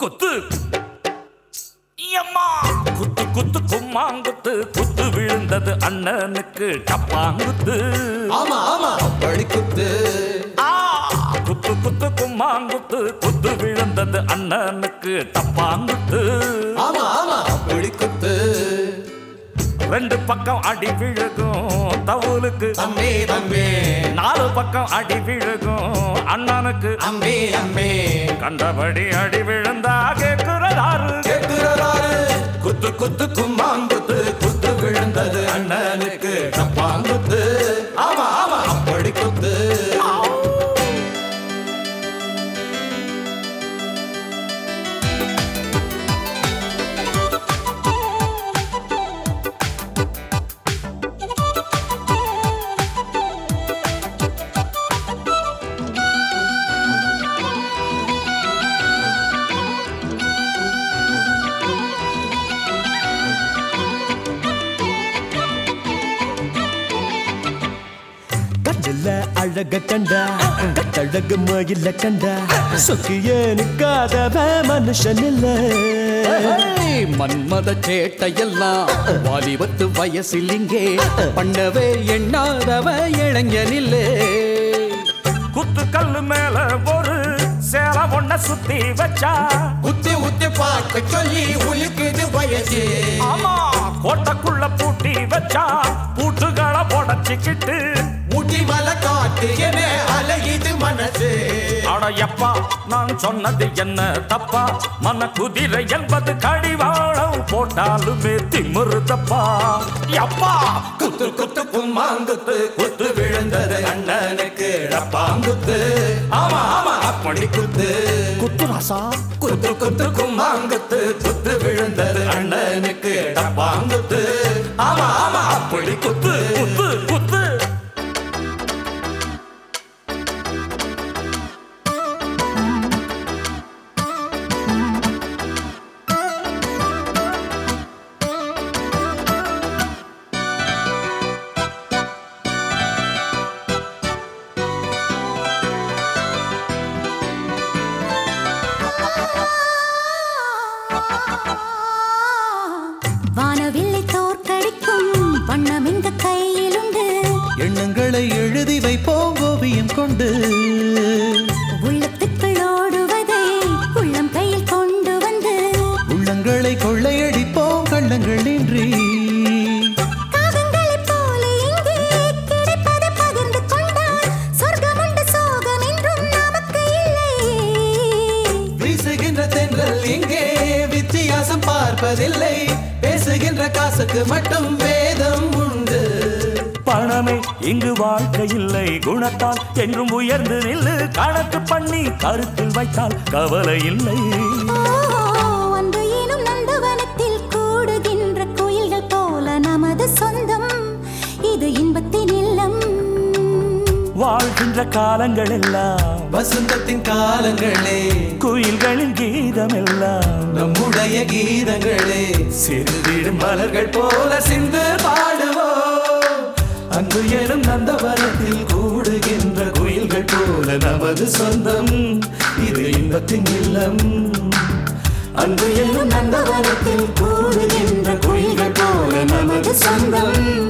குத்து எம்மா குத்து குத்து கும்மாங்குத்து குத்து விழுந்தது அண்ணனுக்கு டப்பாங்குத்து ஆமா ஆமா அப்படி குத்து ஆ, குத்து குத்து கும்மாங்குத்து குத்து விழுந்தது அண்ணனுக்கு டப்பாங்குத்து ஆமா ஆமா அப்படி குத்து ரெண்டு பக்கம் அடி விழுகும் தவுலுக்கு தம்பி தம்பி நாலு பக்கம் அடி விழுகும் அண்ணனுக்கு அம்பி அம்பி கண்டபடி அடி விழுந்தா கேக்குறதாரு கேக்குறாரு குத்து குத்து கும்மாங்குத்து குத்து விழுந்தது அண்ணனுக்கு டப்பாங்குத்து ஆமா ஆமா அப்படி குத்து கண்ணுல அழக கண்டா கட்டழகு மயில கண்டா சொக்கிய நிக்காதவ மனுஷன் இல்ல மன்மத சேட்டையெல்லாம் வாலிபத்து வயசில் இங்கே பண்ணவே எண்ணாதவ இளைஞனில்லே குத்து கல்லு மேல ஒரு சேல ஒண்ண சுத்தி வச்சா உத்தி உத்தி பார்க்க சொல்லி உலுக்குது வயசு ஆமா கோட்டைக்குள்ள பூட்டி வச்சா பூட்டுகளை உடச்சிக்கிட்டு முட்டி மலை காட்டு என அலையுது மனசு அட எப்பா நான் சொன்னது என்ன தப்பா மன குதிரை என்பது கடிவாளம் போட்டாலுமே திமிரு தப்பா எப்பா குத்து குத்து கும்மாங்குத்து குத்து விழுந்தது அண்ணனுக்கு டப்பாங்குத்து ஆமா ஆமா அப்படி குத்து குத்து ராசா குத்து குத்து கும்மாங்குத்து குத்து விழுந்தது அண்ணனுக்கு டப்பாங்குத்து ஆமா ஆமா அப்படி குத்து குத்து குத்து வானவில்லை தோற்கடிக்கும் வண்ணம் இந்த கையிலுண்டு எண்ணங்களை எழுதி வைப்போம் ஓவியம் கொண்டு உள்ளத்துக்குள் ஓடுவதை உள்ளம் கையில் கொண்டு வந்து உள்ளங்களை கொள்ளையடிப்போம் கள்ளங்களின்றி காகங்களைப் போல இங்கே கிடைப்பதை பகிர்ந்து கொண்டால் சொர்க்கமுண்டு சோகம் என்றும் நமக்கு இல்லை வீசுகின்ற தென்றல் இங்கே வித்தியாசம் பார்ப்பதில்லை பேசுகின்ற காசுக்கு மட்டும் வேதம் உண்டு பணமே இங்கு வாழ்க்கை இல்லை குணத்தால் என்றும் உயர்ந்து நில்லு கணக்கு பண்ணி கருத்தில் வைத்தால் கவலை இல்லை ஓ, அன்பு எனும் நந்தவனத்தில் கூடுகின்ற கோயில்கள் போல நமது சொந்தம் இது இன்பத்தின் இல்லம் வாழ்கின்ற காலங்கள் எல்லாம் வசந்தத்தின் காலங்களே குயில்களின் கீதம் எல்லாம் நம்முடைய கீதங்களே சிறுவிடும் மலர்கள் போல சிந்து பாடுவோம் அன்பு எனும் நந்தவனத்தில் கூடுகின்ற குயில்கள் போல நமது சொந்தம் இது இன்பத்தின் இல்லம் அன்பு எனும் நந்தவனத்தில் கூடுகின்ற குயில்கள் போல நமது சொந்தம்